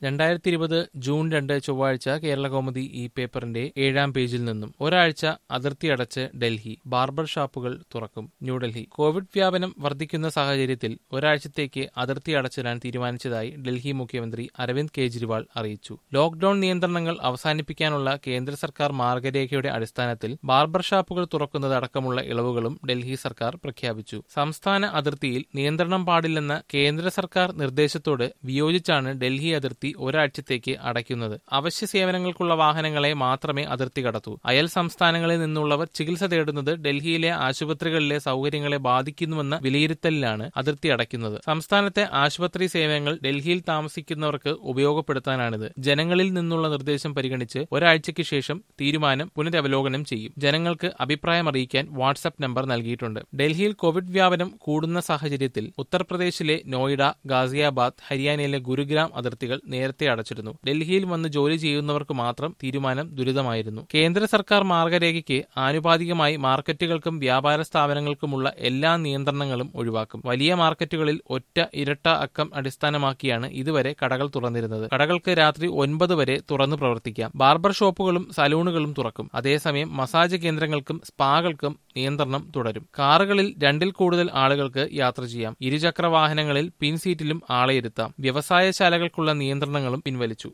രണ്ടായിരത്തി ഇരുപത് ജൂൺ രണ്ട് ചൊവ്വാഴ്ച കേരളകൗമുദി ഈ പേപ്പറിന്റെ ഏഴാം പേജിൽ നിന്നും ഒരാഴ്ച അതിർത്തി അടച്ച് ഡൽഹി ബാർബർ ഷാപ്പുകൾ തുറക്കും ന്യൂഡൽഹി കോവിഡ് വ്യാപനം വർദ്ധിക്കുന്ന സാഹചര്യത്തിൽ ഒരാഴ്ചത്തേക്ക് അതിർത്തി അടച്ചിടാൻ തീരുമാനിച്ചതായി ഡൽഹി മുഖ്യമന്ത്രി അരവിന്ദ് കെജ്രിവാൾ അറിയിച്ചു ലോക്ഡൌൺ നിയന്ത്രണങ്ങൾ അവസാനിപ്പിക്കാനുള്ള കേന്ദ്ര സർക്കാർ മാർഗരേഖയുടെ അടിസ്ഥാനത്തിൽ ബാർബർ ഷാപ്പുകൾ തുറക്കുന്നത് അടക്കമുള്ള ഇളവുകളും ഡൽഹി സർക്കാർ പ്രഖ്യാപിച്ചു സംസ്ഥാന അതിർത്തിയിൽ നിയന്ത്രണം പാടില്ലെന്ന കേന്ദ്ര സർക്കാർ നിർദ്ദേശത്തോട് വിയോജിച്ചാണ് ഡൽഹി അതിർത്തി ഒരാഴ്ചത്തേക്ക് അടയ്ക്കുന്നത് അവശ്യ സേവനങ്ങൾക്കുള്ള വാഹനങ്ങളെ മാത്രമേ അതിർത്തി കടത്തൂ അയൽ സംസ്ഥാനങ്ങളിൽ നിന്നുള്ളവർ ചികിത്സ തേടുന്നത് ഡൽഹിയിലെ ആശുപത്രികളിലെ സൗകര്യങ്ങളെ ബാധിക്കുന്നുവെന്ന വിലയിരുത്തലിലാണ് അതിർത്തി അടയ്ക്കുന്നത് സംസ്ഥാനത്തെ ആശുപത്രി സേവനങ്ങൾ ഡൽഹിയിൽ താമസിക്കുന്നവർക്ക് ഉപയോഗപ്പെടുത്താനാണിത് ജനങ്ങളിൽ നിന്നുള്ള നിർദ്ദേശം പരിഗണിച്ച് ഒരാഴ്ചയ്ക്ക് ശേഷം തീരുമാനം പുനരവലോകനം ചെയ്യും ജനങ്ങൾക്ക് അഭിപ്രായം അറിയിക്കാൻ വാട്സ്ആപ്പ് നമ്പർ നൽകിയിട്ടുണ്ട് ഡൽഹിയിൽ കോവിഡ് വ്യാപനം കൂടുന്ന സാഹചര്യത്തിൽ ഉത്തർപ്രദേശിലെ നോയിഡ ഗാസിയാബാദ് ഹരിയാനയിലെ ഗുരുഗ്രാം അതിർത്തികൾ നേരത്തെ അടച്ചിരുന്നു ഡൽഹിയിൽ വന്ന് ജോലി ചെയ്യുന്നവർക്ക് മാത്രം തീരുമാനം ദുരിതമായിരുന്നു കേന്ദ്ര സർക്കാർ മാർഗരേഖയ്ക്ക് ആനുപാതികമായി മാർക്കറ്റുകൾക്കും വ്യാപാര സ്ഥാപനങ്ങൾക്കുമുള്ള എല്ലാ നിയന്ത്രണങ്ങളും ഒഴിവാക്കും വലിയ മാർക്കറ്റുകളിൽ ഒറ്റ ഇരട്ട അക്കം അടിസ്ഥാനമാക്കിയാണ് ഇതുവരെ കടകൾ തുറന്നിരുന്നത് കടകൾക്ക് രാത്രി ഒൻപത് വരെ തുറന്നു പ്രവർത്തിക്കാം ബാർബർ ഷോപ്പുകളും സലൂണുകളും തുറക്കും അതേസമയം മസാജ് കേന്ദ്രങ്ങൾക്കും സ്പാകൾക്കും നിയന്ത്രണം തുടരും കാറുകളിൽ രണ്ടിൽ കൂടുതൽ ആളുകൾക്ക് യാത്ര ചെയ്യാം ഇരുചക്ര വാഹനങ്ങളിൽ പിൻസീറ്റിലും ആളെ ഇരുത്താം വ്യവസായശാലകൾക്കുള്ള നിയന്ത്രണങ്ങളും പിൻവലിച്ചു